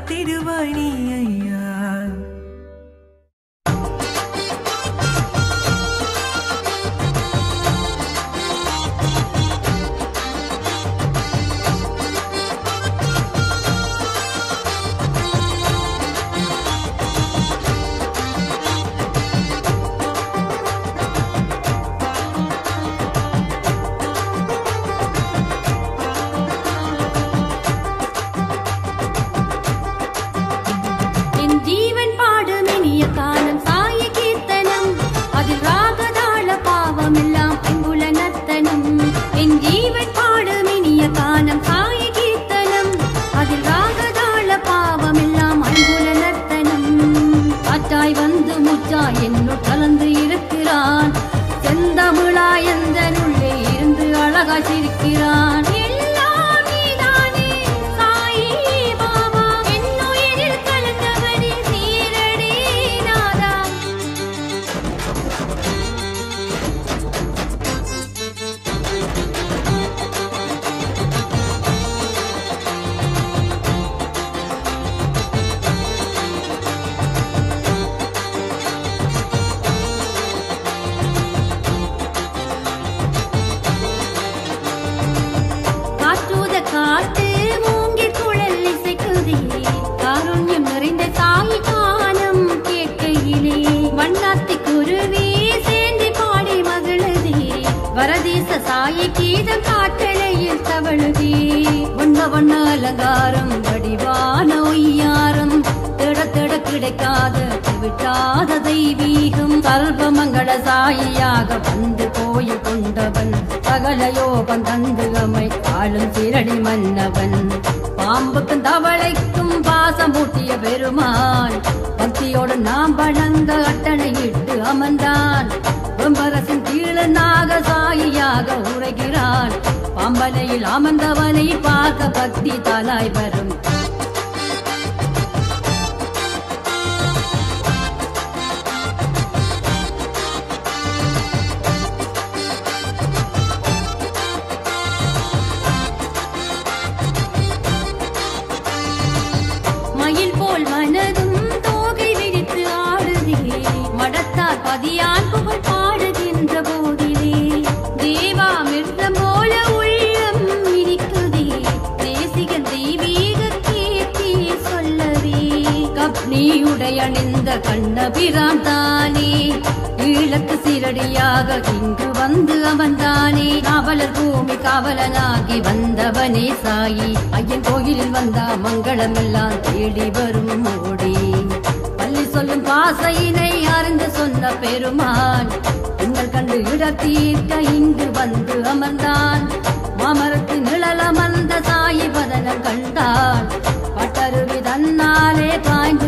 காத்திடுவாய் நீ ஐயா என் ஜீவன் பாடும் இனிய காலம் சாய கீர்த்தனம் அதில் ராகதாள பாவம் எல்லாம் அங்குல நர்த்தனம் என் ஜீவன் பாடும் இனிய காலம் சாய கீர்த்தனம் அதில் ராகதாள பாவம் எல்லாம் அங்குல நர்த்தனம் காற்றாய் வந்து முச்சாய் என்னுள் கலந்து இருக்கிறான் செந்தமிழாய் எந்தனுள்ளே இருந்து அழகாய் சிரிக்கிறான் எல்லாம் நீதானே சாயி பாபா என்னுயிரில் கலந்தவனே சீரடி நாதா காற்றூத காட்டு மூங்கில் குழல் இசைக்குதே காருண்யம் நிறைந்த தாய் கானம் கேட்கையிலே வண்ணாத்தி குருவி சேர்ந்து பாடி மகிழுதே வரதேச சாய கீதம் காட்டளையில் தவழுதே வண்ண வண்ண அலங்காரம் வடிவான ஒய்யாரம் திட திட கிடைக்காத விட்டாத தெய்வீகம் சல்வமங்கள சாயியாக வந்து கோயில் கொண்டவன் சகல யோகம் தந்து அமை ஆளும் சிரடி மன்னவன் பாம்புக்கும் தவளைக்கும் பாசம் பூட்டிய பெருமான் பக்தியோடு நாம் வணங்க அட்டணையிட்டு அமர்ந்தான் வெம்பரசின் கீழ நாக சாயியாக உரைகிறான் பாம்பனையில் அமர்ந்தவனை பார்க்க பக்தி தாலாய் வரும் மயில் போல் மனதும் தோகை விரித்து ஆடுதே மடத்தார் பதியான் புகழ் பாடுகின்ற போதிலே தேவா மிருதம் போல உள்ளம் இனிக்குதே தேசிகன் தெய்வீக கீர்த்தி சொல்லவே கப்னியுடைய அணிந்த கண்ணபிரான் தானே ஈழத்து சிரடியாக இங்கு வந்து அவன்தானே காவலர் பூமி காவலனாகி வந்தவனே சாயி ஐயன் கோயிலில் வந்தா மங்களம் எல்லாம் தேடி வரும் ஓடி பள்ளி சொல்லும் பாசையினை அறிந்து சொன்ன பெருமான் உங்கள் கண்டு இடத்தீர்க்க இங்கு வந்து அமர்ந்தான் மாமரத்து நிழல் அமர்ந்த சாயி பதனம் கண்டான் பட்டருவி தன்னாலே காய்ந்து